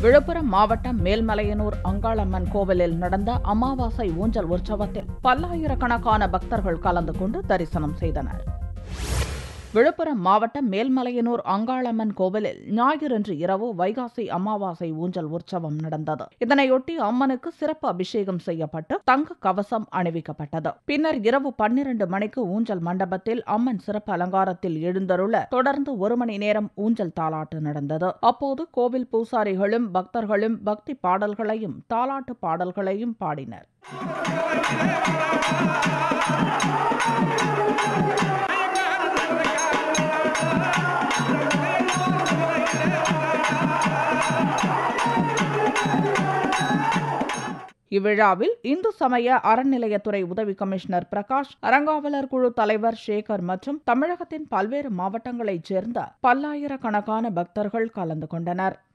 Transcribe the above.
விழுப்புரம் மாவட்டம் மேல்மலையனூர் அங்காளம்மன் கோவிலில் நடந்த அமாவாசை ஊஞ்சல் உற்சவத்தில் பல்லாயிரக்கணக்கான பக்தர்கள் கலந்து கொண்டு தரிசனம் செய்தனர் விழுப்புரம் மாவட்டம் மேல்மலையனூர் அங்காளம்மன் கோவிலில் ஞாயிறன்று இரவு வைகாசி அமாவாசை ஊஞ்சல் உற்சவம் நடந்தது இதனையொட்டி அம்மனுக்கு சிறப்பு அபிஷேகம் செய்யப்பட்டு தங்க கவசம் அணிவிக்கப்பட்டது பின்னர் இரவு பன்னிரண்டு மணிக்கு ஊஞ்சல் மண்டபத்தில் அம்மன் சிறப்பு அலங்காரத்தில் எழுந்தருள தொடர்ந்து ஒரு மணி நேரம் ஊஞ்சல் தாலாட்டு நடந்தது அப்போது கோவில் பூசாரிகளும் பக்தர்களும் பக்தி பாடல்களையும் தாலாட்டு பாடல்களையும் பாடினர் இவ்விழாவில் இந்து சமய அறநிலையத்துறை உதவி கமிஷனர் பிரகாஷ் அறங்காவலர் குழு தலைவர் சேகர் மற்றும் தமிழகத்தின் பல்வேறு மாவட்டங்களைச் சேர்ந்த பல்லாயிரக்கணக்கான பக்தர்கள் கலந்து கொண்டனர்